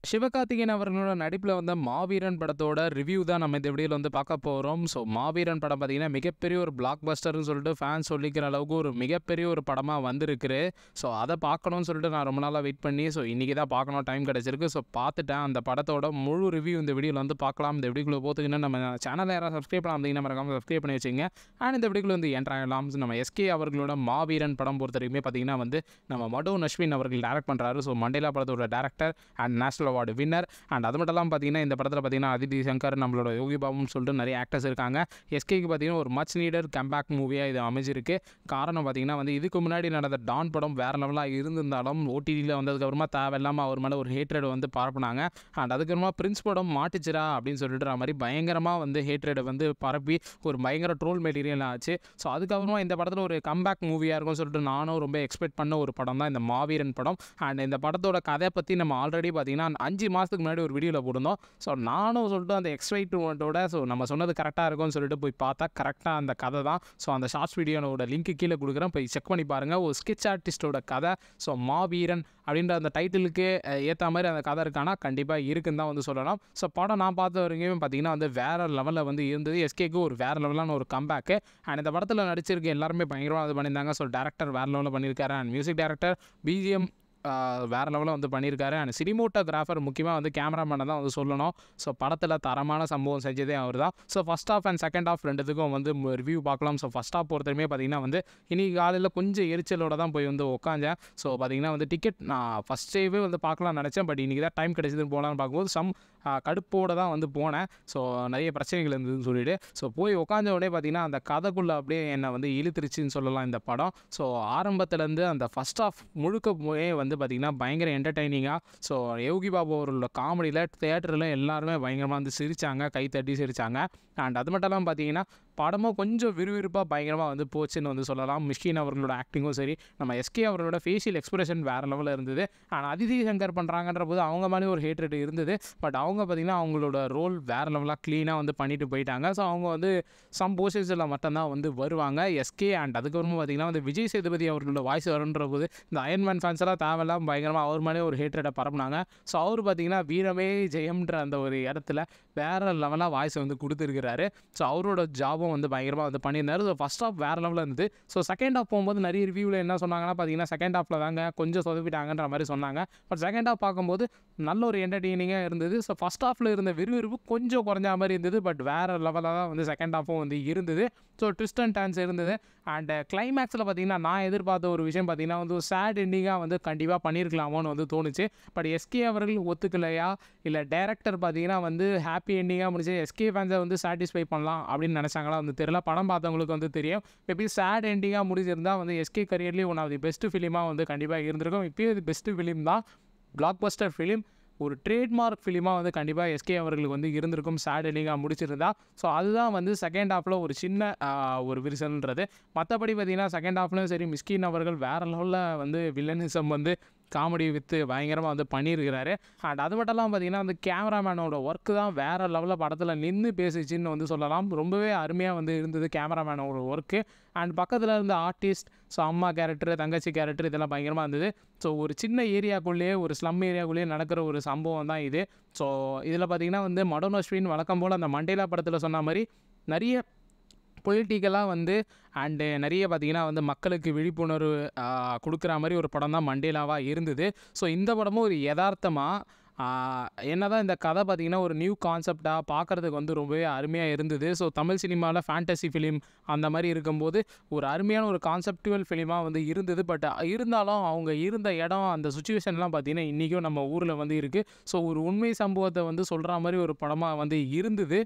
சிவகார்த்திகேயன் அவர்களோட நடிப்பில் வந்த மாவீரன் படத்தோட ரிவ்யூ தான் நம்ம இந்த வீடியோவில் வந்து பார்க்க போகிறோம் ஸோ மாவீரன் படம் பார்த்தீங்கன்னா மிகப்பெரிய ஒரு பிளாக் பஸ்டர்னு சொல்லிட்டு ஃபேன்ஸ் சொல்லிக்கிற அளவுக்கு ஒரு மிகப்பெரிய ஒரு படமாக வந்திருக்கு ஸோ அதை பார்க்கணும்னு சொல்லிட்டு நான் ரொம்ப நாளாக வெயிட் பண்ணி ஸோ இன்றைக்கி தான் பார்க்கணும் டைம் கிடச்சிருக்கு ஸோ பார்த்துட்டேன் அந்த படத்தோட முழு ரிவ்யூ இந்த வீடியோவில் வந்து பார்க்கலாம் இந்த வீடியோக்குள்ளே போத்துக்குன்னு நம்ம சேனலை யாராவது சப்ஸ்கிரைப் பண்ணலாம் அப்படிங்கிற மறக்காம சப்ஸ்கிரைப் பண்ணி வச்சுங்க அண்ட் இந்த வீடியோக்குள்ள வந்து என்ட்ராகலாம் நம்ம எஸ்கே அவர்களோட மாவீரன் படம் பொறுத்த வரைக்குமே பார்த்தீங்கன்னா வந்து நம்ம மடோ நஸ்வின் அவர்கள் டேரக்ட் பண்ணுறாரு ஸோ மண்டேலா படத்தோட director and national award winner and அது மட்டும் இல்லாமல் பார்த்தீங்கன்னா இந்த படத்தில் பார்த்தீங்கன்னா அதிதி சங்கர் நம்மளோட யோகி பாபுன்னு சொல்லிட்டு நிறைய ஆக்டர்ஸ் இருக்காங்க எஸ்கேக்கு பார்த்தீங்கன்னா ஒரு மச் நீடர் கம்பேக் மூவியாக இது அமைஞ்சிருக்கு காரணம் பார்த்தீங்கன்னா வந்து இதுக்கு முன்னாடி நடந்த டான் படம் வேறு லெவலாக இருந்திருந்தாலும் ஓடிடியில் வந்ததுக்கப்புறமா தேவையில்லாமல் அவர் மேலே ஒரு ஹேட்ரட் வந்து பரப்புனாங்க அண்ட் அதுக்கப்புறமா பிரின்ஸ் படம் மாட்டுச்சிரா அப்படின்னு சொல்லிட்டு மாதிரி பயங்கரமாக வந்து ஹேட்ரடை வந்து பரப்பி ஒரு பயங்கர ட்ரோல் மெட்டீரியல் ஆச்சு ஸோ அதுக்கப்புறமா இந்த படத்தில் ஒரு கம்பேக் மூவியாக இருக்கும்னு சொல்லிட்டு நானும் ரொம்ப எக்ஸ்பெக்ட் பண்ண ஒரு படம் தான் இந்த மாவீரன் படம் அண்ட் இந்த படத்தோட கதை பற்றி நம்ம ஆல்ரெடி பார்த்தீங்கன்னா அஞ்சு மாதத்துக்கு முன்னாடி ஒரு வீடியோவில் போட்டிருந்தோம் ஸோ நானும் சொல்லிட்டு அந்த எக்ஸைட்மெண்ட்டோட ஸோ நம்ம சொன்னது கரெக்டாக இருக்கும்னு சொல்லிட்டு போய் பார்த்தா கரெக்டாக அந்த கதை தான் ஸோ அந்த ஷார்ட்ஸ் வீடியோனோட லிங்க் கீழே கொடுக்குறேன் போய் செக் பண்ணி பாருங்கள் ஒரு ஸ்கெச் ஆர்டிஸ்டோட கதை ஸோ மாவீரன் அப்படின்ற அந்த டைட்டிலுக்கு ஏற்ற மாதிரி அந்த கதை இருக்கானா கண்டிப்பாக இருக்குன்னு தான் வந்து சொல்லலாம் ஸோ படம் நான் பார்த்த வரைக்கும் பார்த்தீங்கன்னா வந்து வேறு லெவலில் வந்து இருந்தது எஸ்கேக்கு ஒரு வேறு லெவலான ஒரு கம்பேக்கு அண்ட் இந்த படத்தில் நடிச்சிருக்க எல்லாருமே பயங்கரமாக இது பண்ணியிருந்தாங்க ஸோ டேரக்டர் வேறு லெவலில் பண்ணியிருக்காரு அண்ட் மியூசிக் டேரக்டர் பிஜிஎம் வேறு லெவலில் வந்து பண்ணியிருக்காரு அண்ட் சினிமோட்டோகிராஃபர் முக்கியமாக வந்து கேமராமேனை தான் வந்து சொல்லணும் ஸோ படத்தில் தரமான சம்பவம் செஞ்சதே அவர் தான் so first half and second half ரெண்டுத்துக்கும் வந்து ரிவ்யூ பார்க்கலாம் ஸோ ஃபஸ்ட் ஆஃப் பொறுத்தவரைமே பார்த்தீங்கன்னா வந்து இன்றைக்கி காலையில் கொஞ்சம் எரிச்சலோட தான் போய் வந்து உட்காந்தேன் ஸோ பார்த்தீங்கன்னா வந்து டிக்கெட் நான் ஃபஸ்ட் டேவே வந்து பார்க்கலாம்னு நினச்சேன் பட் இன்றைக்கி தான் டைம் கிடைச்சதுன்னு போகலான்னு பார்க்கும்போது சம் கடுப்போடு தான் வந்து போனேன் ஸோ நிறைய பிரச்சனைகள் இருந்ததுன்னு சொல்லிட்டு ஸோ போய் உட்காந்த உடனே பார்த்தீங்கன்னா அந்த கதைக்குள்ளே அப்படியே என்னை வந்து இழுத்துருச்சுன்னு சொல்லலாம் இந்த படம் ஸோ ஆரம்பத்துலேருந்து அந்த ஃபஸ்ட் ஆஃப் முழுக்க போயே வந்து பார்த்திங்கன்னா பயங்கர என்டர்டைனிங்காக ஸோ யோகி பாபு அவர்களோட காமெடியில் தேட்டரில் எல்லாருமே பயங்கரமாக வந்து சிரித்தாங்க கை தட்டி சிரித்தாங்க அண்ட் அது மட்டும் இல்லாமல் பார்த்தீங்கன்னா படமும் கொஞ்சம் விறுவிறுப்பாக பயங்கரமாக வந்து போச்சுன்னு வந்து சொல்லலாம் மிஷ்கின் அவர்களோட ஆக்டிங்கும் சரி நம்ம எஸ்கே அவர்களோட ஃபேஷியல் எக்ஸ்பிரஷன் வேறு லெவலில் இருந்தது அண்ட் அதிதி சங்கர் பண்ணுறாங்கன்ற போது அவங்க மாதிரி ஒரு ஹேட்ரேட் இருந்தது பட் அவங்க பார்த்திங்கன்னா அவங்களோட ரோல் வேறு லெவலாக க்ளீனாக வந்து பண்ணிட்டு போயிட்டாங்க ஸோ அவங்க வந்து சம் போர்ஷன்ஸில் மட்டும்தான் வந்து வருவாங்க எஸ்கே அண்ட் அதுக்கப்புறமா பார்த்திங்கன்னா வந்து விஜய் சேதுபதி அவர்களோட வாய்ஸ் வருன்ற போது இந்த அயன்மேன் ஃபேன்ஸ் எல்லாம் தேவையில்லாம் பயங்கரமாக அவர் மேலே ஒரு ஹேட்ரேட்டை பரப்புனாங்க ஸோ அவர் பார்த்திங்கன்னா வீரமே ஜெயம்ன்ற அந்த ஒரு இடத்துல வேறு லெவலாக வாய்ஸ் வந்து கொடுத்துருக்கிறாரு ஸோ அவரோட ஜாபும் வந்து பயங்கரமாக வந்து பண்ணியிருந்தாரு ஸோ ஃபஸ்ட் ஆஃப் வேறு லெவலில் இருந்தது ஸோ செகண்ட் ஆஃப் போகும்போது நிறைய ரிவ்யூவில் என்ன சொன்னாங்கன்னா பார்த்தீங்கன்னா செகண்ட் ஆஃபில் தாங்க கொஞ்சம் சொதப்பிட்டாங்கன்ற மாதிரி சொன்னாங்க பட் செகண்ட் ஆஃப் பார்க்கும்போது நல்ல ஒரு என்டர்டெய்னிங்காக இருந்தது ஸோ ஃபஸ்ட் ஆஃபில் இருந்த விறுவிறுப்பு கொஞ்சம் குறைஞ்ச மாதிரி இருந்தது பட் வேறு லெவலில் தான் வந்து செகண்ட் ஆஃபும் வந்து இருந்தது ஸோ ட்விஸ்ட் அண்ட் டான்ஸ் இருந்தது அண்ட் கிளைமேக்ஸில் பார்த்தீங்கன்னா நான் எதிர்பார்த்த ஒரு விஷயம் பார்த்தீங்கன்னா வந்து சேட் எண்டிங்காக வந்து கண்டிப்பாக பண்ணியிருக்கலாமோன்னு வந்து தோணுச்சு பட் எஸ்கே அவர்கள் ஒத்துக்கலையா இல்லை டேரக்டர் பார்த்தீங்கன்னா வந்து ஹாப்பி எண்டிங்காக முடிச்சு எஸ்கே ஃபேன்ஸை வந்து சாட்டிஸ்ஃபை பண்ணலாம் அப்படின்னு நினச்சாங்களா வந்து தெரியல படம் பார்த்தவங்களுக்கு வந்து தெரியும் மேபி சேட் எண்டிங்காக முடிஞ்சிருந்தால் வந்து எஸ்கே கரியர்லேயே ஒன் ஆஃப் தி பெஸ்ட் ஃபிலிமாக வந்து கண்டிப்பாக இருந்திருக்கும் இப்போயும் இது பெஸ்ட்டு ஃபிலிம் தான் பிளாக் பஸ்டர் ஃபிலிம் ஒரு ட்ரேட்மார்க் ஃபிலிமாக வந்து கண்டிப்பாக எஸ்கே அவர்களுக்கு வந்து இருந்திருக்கும் சேட் எண்டிங்காக முடிச்சிருந்தா ஸோ அதுதான் வந்து செகண்ட் ஹாஃபில் ஒரு சின்ன ஒரு விரிசல்ன்றது மற்றபடி பார்த்திங்கன்னா செகண்ட் ஹாஃப்லையும் சரி மிஸ்கின் அவர்கள் வேறு லெவலில் வந்து வில்லனிசம் வந்து காமெடி வித்து பயங்கரமாக வந்து பண்ணியிருக்கிறாரு அண்ட் அது மட்டும் இல்லாமல் பார்த்திங்கன்னா அந்த கேமராமேனோட ஒர்க்கு தான் வேறு லெவலில் படத்தில் நின்று பேசிச்சின்னு வந்து சொல்லலாம் ரொம்பவே அருமையாக வந்து இருந்தது கேமராமேனோட ஒர்க்கு அண்ட் பக்கத்தில் இருந்த ஆர்டிஸ்ட் ஸோ அம்மா கேரக்டர் தங்கச்சி கேரக்டர் இதெல்லாம் பயங்கரமாக இருந்தது ஸோ ஒரு சின்ன ஏரியாக்குள்ளேயே ஒரு ஸ்லம் ஏரியாக்குள்ளேயே நடக்கிற ஒரு சம்பவம் தான் இது ஸோ இதில் பார்த்திங்கன்னா வந்து மடோனோஸ்வின் வழக்கம் போல் அந்த மண்டேலா படத்தில் சொன்ன மாதிரி நிறைய பொலிட்டிக்கலாக வந்து அண்டு நிறைய பார்த்திங்கன்னா வந்து மக்களுக்கு விழிப்புணர்வு கொடுக்குற மாதிரி ஒரு படம் தான் மண்டேலாவாக இருந்தது ஸோ இந்த படமும் ஒரு யதார்த்தமாக என்ன தான் இந்த கதை பார்த்திங்கன்னா ஒரு நியூ கான்செப்டாக பார்க்குறதுக்கு வந்து ரொம்பவே அருமையாக இருந்தது ஸோ தமிழ் சினிமாவில் ஃபேண்டசி ஃபிலிம் அந்த மாதிரி இருக்கும்போது ஒரு அருமையான ஒரு கான்செப்டுவல் ஃபிலிமாக வந்து இருந்தது பட் இருந்தாலும் அவங்க இருந்த இடம் அந்த சுச்சுவேஷன்லாம் பார்த்திங்கன்னா இன்றைக்கும் நம்ம ஊரில் வந்து இருக்குது ஸோ ஒரு உண்மை சம்பவத்தை வந்து சொல்கிற மாதிரி ஒரு படமாக வந்து இருந்தது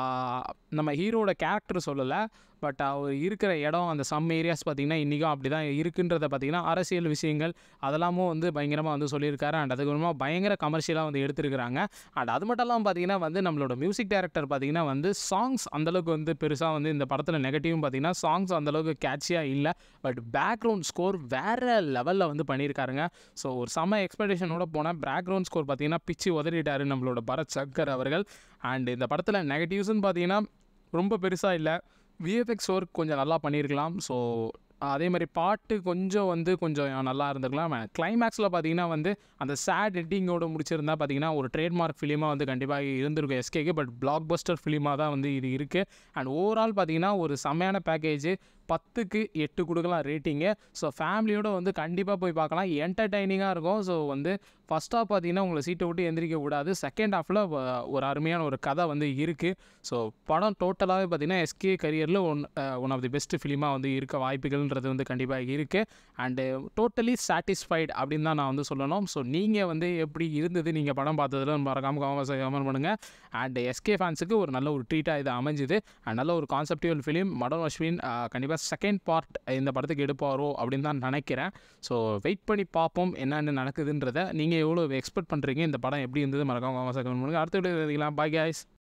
நம்ம ஹீரோட கேரக்டர் சொல்லலை பட் அவர் இருக்கிற இடம் அந்த சம் ஏரியாஸ் பார்த்திங்கன்னா இன்றைக்கும் அப்படி தான் இருக்குன்றத பார்த்திங்கன்னா அரசியல் விஷயங்கள் அதெல்லாமும் வந்து பயங்கரமாக வந்து சொல்லியிருக்காரு அண்ட் அதுக்கப்புறமா பயங்கர கமர்ஷியலாக வந்து எடுத்துருக்கிறாங்க அண்ட் அது மட்டும் இல்லாமல் பார்த்திங்கன்னா வந்து நம்மளோட மியூசிக் டைரக்டர் பார்த்திங்கன்னா வந்து சாங்ஸ் அந்தளவுக்கு வந்து பெருசாக வந்து இந்த படத்தில் நெகட்டிவும் பார்த்திங்கன்னா சாங்ஸ் அந்தளவுக்கு கேட்சியாக இல்லை பட் பேக்ரவுண்ட் ஸ்கோர் வேறு லெவலில் வந்து பண்ணியிருக்காருங்க ஸோ ஒரு செம்ம எக்ஸ்பெக்டேஷனோட போனால் பேக்ரவுண்ட் ஸ்கோர் பார்த்திங்கன்னா பிச்சு உதறிட்டாரு நம்மளோட பரத் சக்கர் அவர்கள் அண்ட் இந்த படத்தில் நெகட்டிவ்ஸ்னு பார்த்திங்கன்னா ரொம்ப பெருசாக இல்லை விஎஃப்எக்ஸ் ஒர்க் கொஞ்சம் நல்லா பண்ணியிருக்கலாம் ஸோ அதே மாதிரி பாட்டு கொஞ்சம் வந்து கொஞ்சம் நல்லா இருந்திருக்கலாம் கிளைமேக்ஸில் பார்த்தீங்கன்னா வந்து அந்த சேட் எட்டிங்கோட முடிச்சிருந்தா பார்த்தீங்கன்னா ஒரு ட்ரேட்மார்க் ஃபிலிமாக வந்து கண்டிப்பாக இருந்திருக்கும் எஸ்கேக்கு பட் பிளாக் பஸ்டர் ஃபிலிமாக தான் வந்து இது இருக்குது அண்ட் ஓவரால் பார்த்தீங்கன்னா ஒரு செம்மையான பேக்கேஜ் பத்துக்கு எட்டு கொடுக்கலாம் ரேட்டிங்கு ஸோ ஃபேமிலியோட வந்து கண்டிப்பாக போய் பார்க்கலாம் என்டர்டைனிங்காக இருக்கும் ஸோ வந்து ஃபஸ்ட் ஹாஃப் பார்த்தீங்கன்னா உங்களை சீட்டை விட்டு எந்திரிக்க கூடாது செகண்ட் ஹாஃபில் ஒரு அருமையான ஒரு கதை வந்து இருக்குது ஸோ படம் டோட்டலாகவே பார்த்தீங்கன்னா எஸ்கே கரியரில் one one of the best ஃபிலிமாக வந்து இருக்க வாய்ப்புகள்ன்றது வந்து கண்டிப்பாக இருக்குது அண்டு டோட்டலி சாட்டிஸ்ஃபைடு அப்படின்னு தான் நான் வந்து சொல்லணும் ஸோ நீங்கள் வந்து எப்படி இருந்தது நீங்கள் படம் பார்த்ததுல மறக்காமல் கமெண்ட் கமெண்ட் பண்ணுங்கள் அண்ட் எஸ்கே ஃபேன்ஸுக்கு ஒரு நல்ல ஒரு ட்ரீட்டாக இது அமைஞ்சுது அண்ட் நல்ல ஒரு கான்செப்டிவல் ஃபிலிம் மடன் அஸ்வின் கண்டிப்பாக செகண்ட் பார்ட் இந்த படத்துக்கு எடுப்பாரோ அப்படின்னு தான் நினைக்கிறேன் ஸோ வெயிட் பண்ணி பார்ப்போம் என்னென்ன நடக்குதுன்றதை நீங்கள் எவ்வளோ எக்ஸ்பெக்ட் பண்ணுறீங்க இந்த படம் எப்படி இருந்தது மறக்காம கமெண்ட் பண்ணுங்கள் அடுத்த வீடியோ பாய் guys